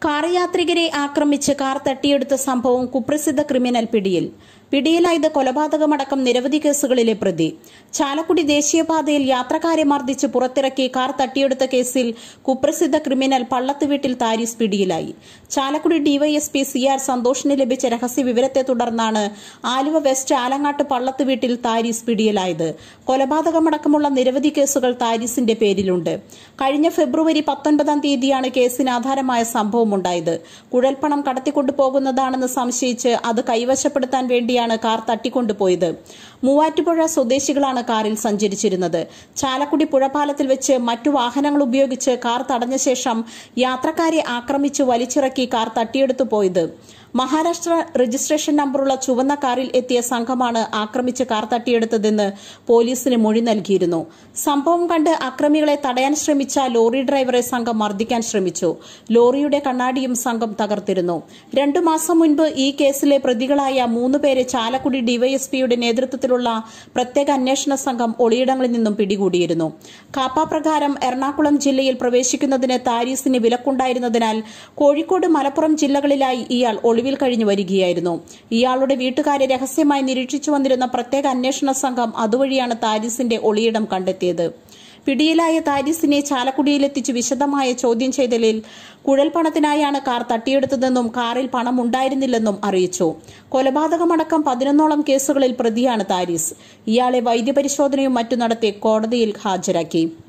car യാത്രികരെ ആക്രമിച്ച് car തട്ടിയെടുത്ത സംഭവം കുപ്രസിദ്ധ ക്രിമിനൽ പിടിയിൽ പിടിയിലായത് കൊലപാതകമടക്കം നിരവധി കേസുകളിലെ പ്രതി ചാലക്കുടി ദേശീയപാതയിൽ യാത്രക്കാരെ മർദ്ദിച്ച് പുറത്തിറക്കി കാർ തട്ടിയെടുത്ത കേസിൽ കുപ്രസിദ്ധ ക്രിമിനൽ പള്ളത്ത് വീട്ടിൽ താരിസ് പിടിയിലായി ചാലക്കുടി ഡിവൈഎസ്പി സി ആർ സന്തോഷിന് ലഭിച്ച രഹസ്യ വിവരത്തെ തുടർന്നാണ് ആലുവ വെസ്റ്റ് ആലങ്ങാട്ട് പള്ളത്ത് വീട്ടിൽ താരിസ് പിടിയിലായത് കൊലപാതകമടക്കമുള്ള നിരവധി കേസുകൾ താരിസിന്റെ പേരിലുണ്ട് കഴിഞ്ഞ ഫെബ്രുവരി പത്തൊൻപതാം തീയതിയാണ് കേസിന് ആധാരമായ സംഭവമുണ്ടായത് കുഴൽപ്പണം കടത്തിക്കൊണ്ടുപോകുന്നതാണെന്ന് സംശയിച്ച് അത് കൈവശപ്പെടുത്താൻ വേണ്ടിയാണ് കാർ തട്ടിക്കൊണ്ടുപോയത് മൂവാറ്റുപുഴ സ്വദേശികളാണ് കാറിൽ സഞ്ചരിച്ചിരുന്നത് ചാലക്കുടി പുഴപാലത്തിൽ വെച്ച് മറ്റു വാഹനങ്ങൾ ഉപയോഗിച്ച് കാർ തടഞ്ഞ ശേഷം യാത്രക്കാരെ ആക്രമിച്ച് വലിച്ചിറക്കി കാർ തട്ടിയെടുത്തു പോയത് മഹാരാഷ്ട്ര രജിസ്ട്രേഷൻ നമ്പറുള്ള ചുവന്ന കാറിൽ എത്തിയ സംഘമാണ് ആക്രമിച്ച് കാർ തട്ടിയെടുത്തതെന്ന് പോലീസിന് മൊഴി നൽകിയിരുന്നു സംഭവം കണ്ട് അക്രമികളെ തടയാൻ ശ്രമിച്ച ലോറി ഡ്രൈവറെ സംഘം മർദ്ദിക്കാൻ ശ്രമിച്ചു ലോറിയുടെ കണ്ണാടിയും സംഘം തകർത്തിരുന്നു രണ്ടു മാസം മുൻപ് ഈ കേസിലെ പ്രതികളായ മൂന്നുപേരെ ചാലക്കുടി ഡിവൈഎസ്പിയുടെ നേതൃത്വത്തിലുള്ള പ്രത്യേക അന്വേഷണ സംഘം ഒളിയിടങ്ങളിൽ നിന്നും പിടികൂടിയിരുന്നു കാപ്പ പ്രകാരം എറണാകുളം ജില്ലയിൽ പ്രവേശിക്കുന്നതിന് താരീസിന് വിലക്കുണ്ടായിരുന്നതിനാൽ കോഴിക്കോട് മലപ്പുറം ജില്ലകളിലായി ഇയാൾ ഒളിവിൽ കഴിഞ്ഞു വരികയായിരുന്നു ഇയാളുടെ വീട്ടുകാരെ രഹസ്യമായി നിരീക്ഷിച്ചു വന്നിരുന്ന പ്രത്യേക അന്വേഷണ സംഘം അതുവഴിയാണ് താരീസിന്റെ ഒളിയിടം കണ്ടെത്തിയത് പിടിയിലായ താരിസിനെ ചാലക്കുടിയിലെത്തിച്ച് വിശദമായ ചോദ്യം ചെയ്തലിൽ കുഴൽപ്പണത്തിനായാണ് കാർ തട്ടിയെടുത്തതെന്നും കാറിൽ പണം ഉണ്ടായിരുന്നില്ലെന്നും അറിയിച്ചു കൊലപാതകമടക്കം പതിനൊന്നോളം കേസുകളിൽ പ്രതിയാണ് താരിസ് ഇയാളെ വൈദ്യപരിശോധനയും മറ്റും നടത്തി കോടതിയിൽ ഹാജരാക്കി